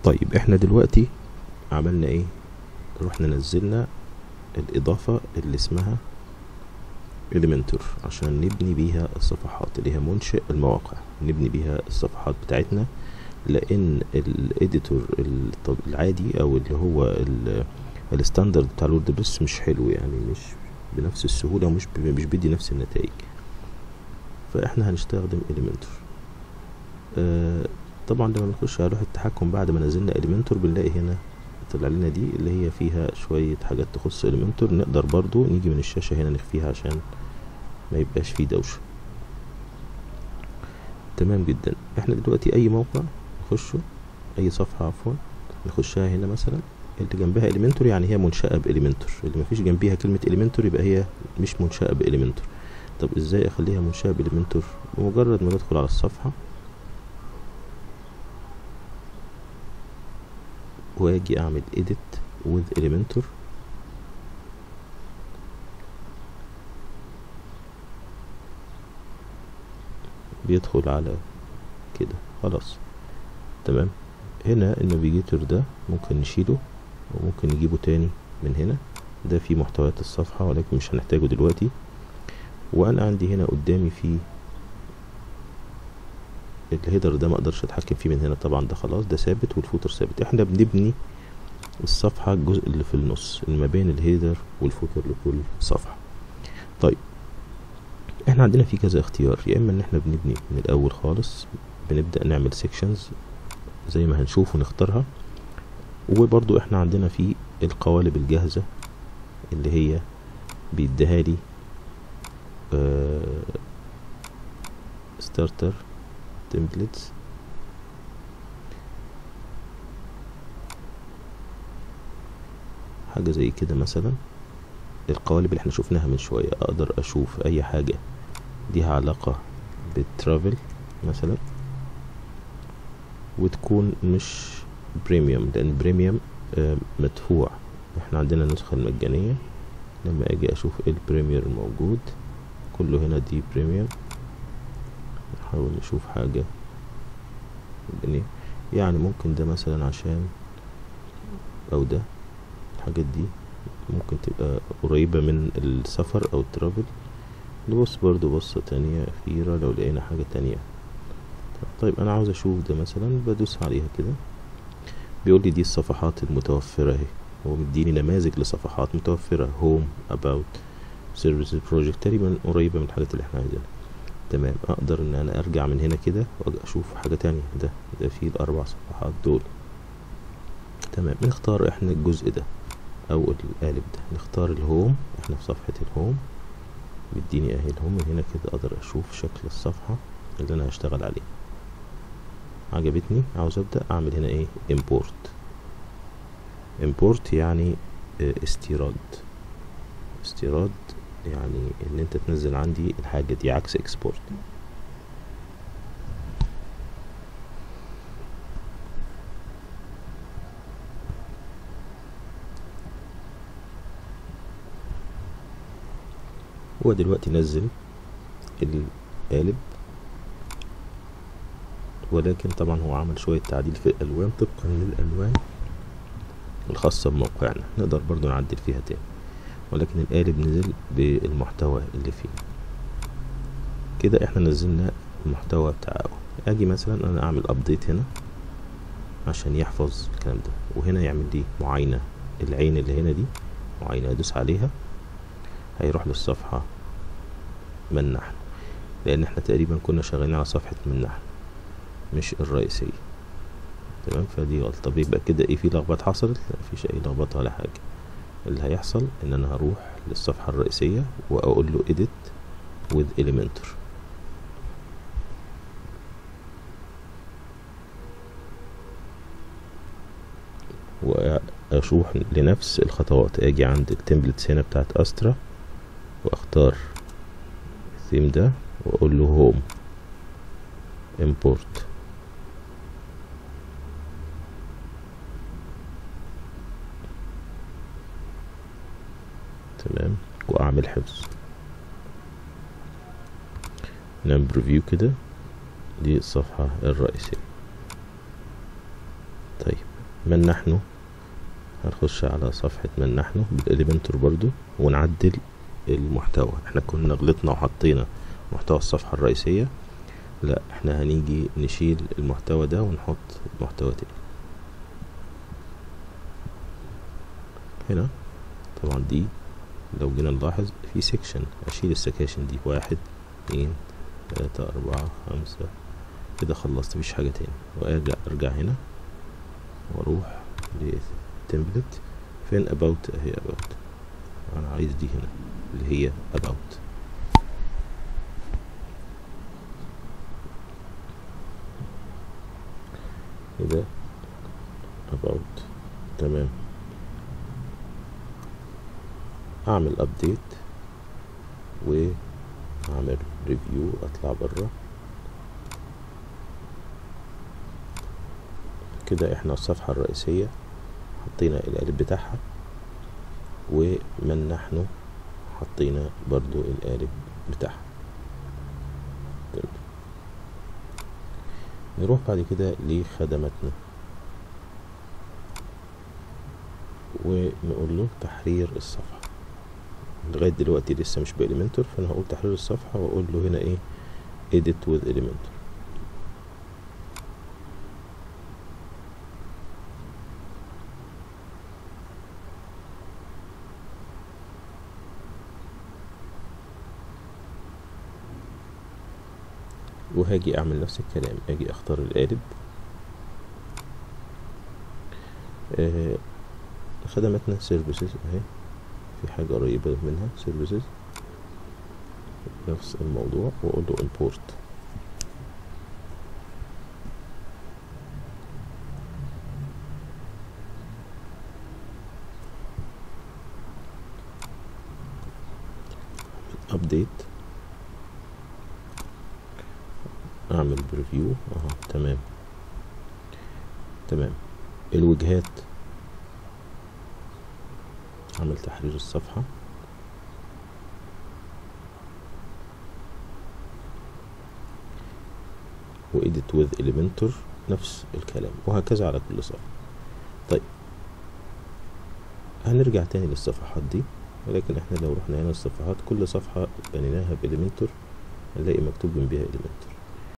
طيب احنا دلوقتي عملنا ايه رحنا نزلنا الاضافة اللي اسمها Elementor عشان نبني بيها الصفحات اللي هي منشئ المواقع نبني بيها الصفحات بتاعتنا لان الاديتور العادي او اللي هو الستاندرد بتاع الوردبريس مش حلو يعني مش بنفس السهولة ومش مش بيدي نفس النتائج فاحنا هنستخدم Elementor آه طبعا لما بنخش على لوحة التحكم بعد ما نزلنا Elementor بنلاقي هنا طلع لنا دي اللي هي فيها شوية حاجات تخص Elementor نقدر برضو نيجي من الشاشة هنا نخفيها عشان ما يبقاش فيه دوشة تمام جدا احنا دلوقتي اي موقع نخشه اي صفحة عفوا نخشها هنا مثلا اللي جنبها Elementor يعني هي منشأة بإليمنتور اللي مفيش جنبيها كلمة Elementor يبقى هي مش منشأة بإليمنتور طب ازاي اخليها منشأة بإليمنتور بمجرد ما ندخل على الصفحة واجي اعمل edit with Elementor بيدخل على كده خلاص تمام هنا النافيجيتور ده ممكن نشيله وممكن نجيبه تاني من هنا ده في محتويات الصفحة ولكن مش هنحتاجه دلوقتي وانا عندي هنا قدامي في الهيدر ده ما اقدرش اتحكم فيه من هنا طبعا ده خلاص ده ثابت والفوتر ثابت احنا بنبني الصفحة الجزء اللي في النص اللي ما بين الهيدر والفوتر لكل صفحة طيب احنا عندنا في كذا اختيار يا اما ان احنا بنبني من الاول خالص بنبدأ نعمل سيكشنز زي ما هنشوف ونختارها وبرضو احنا عندنا في القوالب الجاهزة اللي هي بيديها لي ستارتر تمبلتس حاجة زي كده مثلا القوالب اللي احنا شفناها من شوية اقدر اشوف اي حاجة ليها علاقة بالترافل مثلا وتكون مش بريميوم لان بريميوم آه مدفوع احنا عندنا النسخة المجانية لما اجي اشوف ايه البريمير الموجود كله هنا دي بريميوم نحاول نشوف حاجة يعني, يعني ممكن ده مثلا عشان او ده الحاجات دي ممكن تبقى قريبة من السفر او الترافل نبص برضو بصة تانية اخيرة لو لقينا حاجة تانية طيب انا عاوز اشوف ده مثلا بدوس عليها كده بيقول لي دي الصفحات المتوفرة اهي هو مديني نماذج لصفحات متوفرة هوم اباوت سيرفيسز بروجكت تقريبا قريبة من الحاجات اللي احنا عايزينها تمام اقدر ان انا ارجع من هنا كده واشوف حاجة تانية ده ده فيه الاربع صفحات دول تمام نختار احنا الجزء ده او القالب ده نختار الهوم احنا في صفحة الهوم بيديني اهي الهوم من هنا كده اقدر اشوف شكل الصفحة اللي انا هشتغل عليه عجبتني عاوز ابدأ اعمل هنا ايه import import يعني استيراد استيراد يعني ان انت تنزل عندي الحاجة دي عكس export هو دلوقتي نزل القالب ولكن طبعا هو عمل شوية تعديل في الألوان طبقا للألوان الخاصة بموقعنا نقدر برضو نعدل فيها تاني ولكن القالب نزل بالمحتوى اللي فيه كده احنا نزلنا المحتوى بتاعه اجي مثلا انا اعمل ابديت هنا عشان يحفظ الكلام ده وهنا يعمل لي معاينة العين اللي هنا دي معاينة ادوس عليها هيروح للصفحة من نحن لان احنا تقريبا كنا شغالين على صفحة من نحن مش الرئيسية تمام فدي غلطة بيبقى كده ايه في لخبطة حصلت لا مفيش اي لخبطة ولا حاجة اللي هيحصل ان انا هروح للصفحة الرئيسية واقول له edit with elementor واشوف لنفس الخطوات اجي عند التمبلتس هنا بتاعت استرا واختار الثيم ده واقول له هوم import تمام واعمل حفظ نعمل بريفيو كده دي الصفحة الرئيسية طيب من نحن هنخش على صفحة من نحن بالإليمنتور برضو ونعدل المحتوى احنا كنا غلطنا وحطينا محتوى الصفحة الرئيسية لا احنا هنيجي نشيل المحتوى ده ونحط محتوى تاني هنا طبعا دي لو جينا نلاحظ في سيكشن اشيل السكاشن دي واحد اتنين تلاتة اربعة خمسة كده خلصت مفيش حاجة تاني وارجع ارجع هنا واروح للتمبلت فين about اهي about انا عايز دي هنا اللي هي about كده about تمام اعمل ابديت واعمل ريفيو اطلع بره كده احنا الصفحة الرئيسية حطينا القالب بتاعها ومن نحن حطينا برضو القالب بتاعها طيب. نروح بعد كده لخدماتنا ونقول له تحرير الصفحة لغاية دلوقتي لسه مش بإليمنتور فأنا هقول تحرير الصفحة وأقول له هنا إيه edit with Elementor وهاجي اعمل نفس الكلام اجي اختار القالب آه خدماتنا سيرفيسز اهي في حاجة قريبة منها سيرفيسز نفس الموضوع واقول له import update اعمل بريفيو اهو تمام تمام الوجهات اعمل تحرير الصفحة وإيديت وذ إليمنتور نفس الكلام وهكذا على كل صفحة طيب هنرجع تاني للصفحات دي ولكن احنا لو رحنا هنا الصفحات كل صفحة بنيناها بإليمنتور هنلاقي مكتوب جنبيها إليمنتور